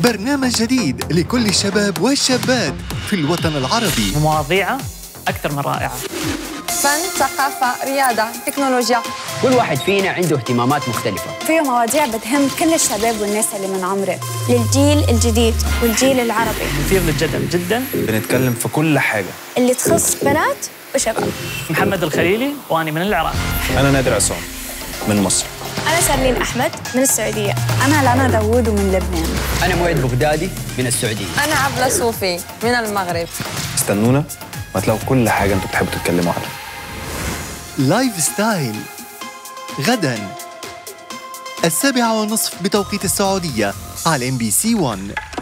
برنامج جديد لكل الشباب والشابات في الوطن العربي مواضيعه أكثر من رائعة فن، ثقافة، رياضة، تكنولوجيا كل واحد فينا عنده اهتمامات مختلفة فيه مواضيع بتهم كل الشباب والناس اللي من عمره للجيل الجديد والجيل العربي مثير للجدل جدا بنتكلم في كل حاجة اللي تخص بنات وشباب محمد الخليلي وأنا من العراق أنا نادر عصام من مصر أنا سارلين أحمد من السعودية أنا لانا داوود ومن لبنان أنا مويد بغدادي من السعودية أنا عبلة صوفي من المغرب استنونا وهتلاقوا كل حاجة انتوا بتحبوا تتكلموا عنها لايف ستايل غدا السابعة والنصف بتوقيت السعودية على ام بي سي 1